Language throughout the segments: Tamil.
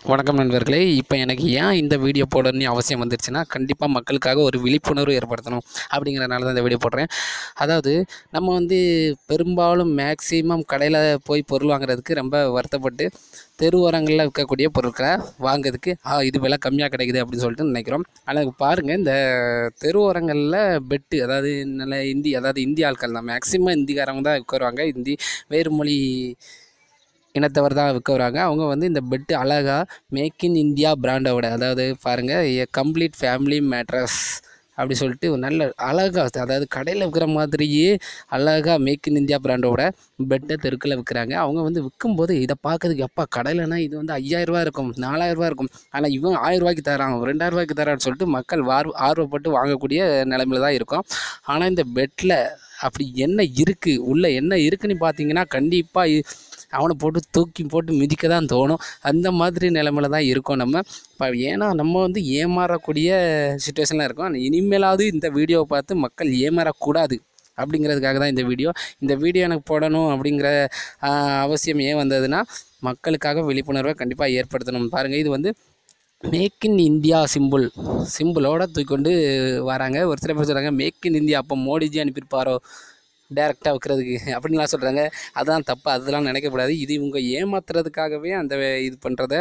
வணக்கம் நண்பர்களே இப்போ எனக்கு ஏன் இந்த வீடியோ போடணும்னு அவசியம் வந்துருச்சுன்னா கண்டிப்பாக மக்களுக்காக ஒரு விழிப்புணர்வு ஏற்படுத்தணும் அப்படிங்கிறனால தான் இந்த வீடியோ போடுறேன் அதாவது நம்ம வந்து பெரும்பாலும் மேக்ஸிமம் கடையில் போய் பொருள் வாங்குறதுக்கு ரொம்ப வருத்தப்பட்டு தெருவோரங்களில் விற்கக்கூடிய பொருட்களை வாங்குறதுக்கு ஆ இது விலை கம்மியாக கிடைக்குது அப்படின்னு சொல்லிட்டு நினைக்கிறோம் ஆனால் பாருங்கள் இந்த தெருவோரங்களில் பெட்டு அதாவது நல்ல இந்தி அதாவது இந்திய ஆட்கள் தான் மேக்ஸிமம் இந்திக்காரங்க தான் விற்கிறவாங்க இந்தி வேறு மொழி இனத்தவர் தான் விற்க வராங்க அவங்க வந்து இந்த பெட்டு அழகாக மேக் இன் இந்தியா பிராண்டோட அதாவது பாருங்கள் எ கம்ப்ளீட் ஃபேமிலி மேட்ரஸ் அப்படி சொல்லிட்டு ஒரு நல்ல அழகாக அதாவது கடையில் விற்கிற மாதிரியே அழகாக மேக் இன் இந்தியா பிராண்டோட பெட்டை தெருக்கில் விற்கிறாங்க அவங்க வந்து விற்கும்போது இதை பார்க்கறதுக்கு எப்பா கடையிலனா இது வந்து ஐயாயிரரூவா இருக்கும் நாலாயிரரூவா இருக்கும் ஆனால் இவன் ஆயிரரூவாய்க்கு தரான் ரெண்டாயிரரூவாய்க்கு தரான்னு சொல்லிட்டு மக்கள் வார் ஆர்வப்பட்டு வாங்கக்கூடிய நிலைமையில தான் இருக்கும் ஆனால் இந்த பெட்டில் அப்படி என்ன இருக்குது உள்ளே என்ன இருக்குன்னு பார்த்தீங்கன்னா கண்டிப்பாக அவனை போட்டு தூக்கி போட்டு மிதிக்க தான் தோணும் அந்த மாதிரி நிலமையில தான் இருக்கோம் நம்ம இப்போ ஏன்னா நம்ம வந்து ஏமாறக்கூடிய சுச்சுவேஷனில் இருக்கோம் இனிமேலாவது இந்த வீடியோவை பார்த்து மக்கள் ஏமாறக்கூடாது அப்படிங்கிறதுக்காக தான் இந்த வீடியோ இந்த வீடியோ எனக்கு போடணும் அப்படிங்கிற ஆஹ், அவசியம் ஏன் வந்ததுன்னா மக்களுக்காக விழிப்புணர்வை கண்டிப்பாக ஏற்படுத்தணும் பாருங்கள் இது வந்து மேக் இன் இந்தியா சிம்பிள் சிம்பிளோட தூக்கி கொண்டு வராங்க ஒரு சில பேர் சொல்கிறாங்க மேக் இன் இந்தியா அப்போ மோடிஜி அனுப்பியிருப்பாரோ டேரெக்டாக வைக்கிறதுக்கு அப்படின்லாம் சொல்கிறாங்க அதான் தப்பு அதெல்லாம் நினைக்கக்கூடாது இது இவங்க ஏமாத்துறதுக்காகவே அந்த இது பண்ணுறத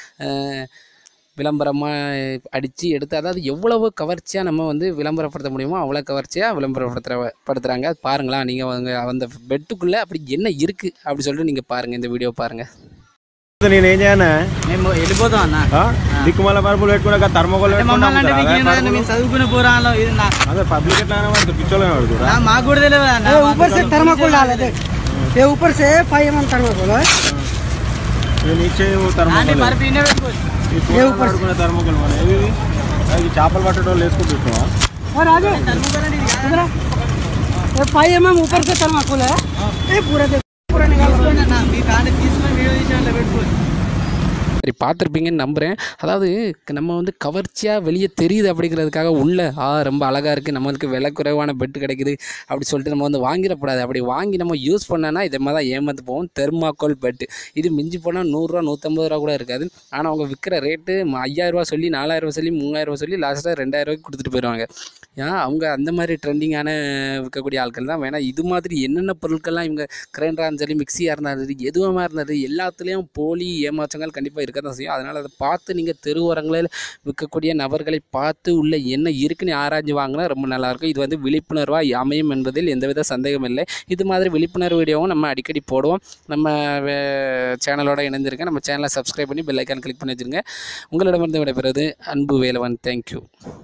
விளம்பரமாக அடித்து எடுத்து அதாவது எவ்வளவு கவர்ச்சியாக நம்ம வந்து விளம்பரப்படுத்த முடியுமோ அவ்வளோ கவர்ச்சியாக விளம்பரப்படுத்துகிற படுத்துகிறாங்க பாருங்களா நீங்கள் அவங்க அந்த பெட்டுக்குள்ளே அப்படி என்ன இருக்குது அப்படி சொல்லிட்டு நீங்கள் பாருங்கள் இந்த வீடியோ பாருங்கள் నేను ఏం చేయనా మేము వెళ్ళిపోతాం అన్న దిక్కుమాల పరుపులు పెట్టుకున్నాక థర్మకోల్ అంటే మమ్మల్ని అంటే మీకు ఏం లేదు, మేము చదువుకునే పోరాలో ఇది నా అదే పబ్లిక్ ఎట్లా పిచ్చోళ్ళని అడుగురా నా- మాకు కూడా తెలియదు అన్న ये ऊपर से थर्माकोल डाले देख ये ऊपर से फाइव एम थर्माकोल है నీచే అంటే థర్మకోల్ మరి పీనే పెట్టుకోవచ్చు ఈ ఫోన్ పడుకునే థర్మకోల్ మన ఏవి ఇవి? అవి చేపలు పట్టడం వేసుకుంటున్నావా और आगे इधर आ। ये फाइव एम एम ऊपर से थर्माकोल है ये पूरा देख पूरा निकाल అన్న, మీ కాంటే తీసుకొని వీడియో తీసి అందులో పెట్టుకోవచ్చు சரி பார்த்துருப்பீங்கன்னு நம்புகிறேன் அதாவது க- நம்ம வந்து கவர்ச்சியாக வெளியே தெரியுது அப்படிங்கிறதுக்காக உள்ள ஆ ரொம்ப அழகாக இருக்குது நம்மளுக்கு விலை குறைவான பெட்டு கிடைக்குது அப்படி சொல்லிட்டு நம்ம வந்து வாங்கிடக்கூடாது அப்படி வாங்கி நம்ம யூஸ் பண்ணோன்னா இதே மாதிரி தான் ஏமாந்து போவோம் தெர்மாக்கோல் பெட்டு இது மிஞ்சி போனால் நூறுரூவா நூற்றம்பது ரூபா கூட இருக்காது ஆனால் அவங்க விற்கிற ரேட்டு ஐயாயிரரூவா சொல்லி நாலாயிரரூவா சொல்லி மூவாயிரரூவா சொல்லி லாஸ்ட்டாக ரெண்டாயிரரூவாய்க்கு கொடுத்துட்டு போயிடுவாங்க ஏன் அவங்க அந்த மாதிரி ட்ரெண்டிங்கான விற்கக்கூடிய ஆட்கள் தான் வேணால் இது மாதிரி என்னென்ன பொருட்கள்லாம் இவங்க கிரைண்டராக இருந்தாலும் சரி மிக்சியாக இருந்தாலும் சரி எதுவாக இருந்தாலும் எல்லாத்துலேயும் போலி ஏமாற்றங்கள் கண்டிப்பாக இருக்க தான் செய்யும் அதனால் அதை பார்த்து நீங்கள் தெருவோரங்களில் விற்கக்கூடிய நபர்களை பார்த்து உள்ள என்ன இருக்குன்னு ஆராய்ஞ்சு வாங்கினா ரொம்ப நல்லாயிருக்கும் இது வந்து விழிப்புணர்வாக அமையும் என்பதில் எந்தவித சந்தேகம் இல்லை இது மாதிரி விழிப்புணர்வு வீடியோவும் நம்ம அடிக்கடி போடுவோம் நம்ம சேனலோட இணைந்திருக்கேன் நம்ம சேனலை சப்ஸ்கிரைப் பண்ணி பெல் ஐக்கான் கிளிக் பண்ணி வச்சுருங்க உங்களிடமிருந்து விடைபெறுவது அன்பு வேலவன் தேங்க்யூ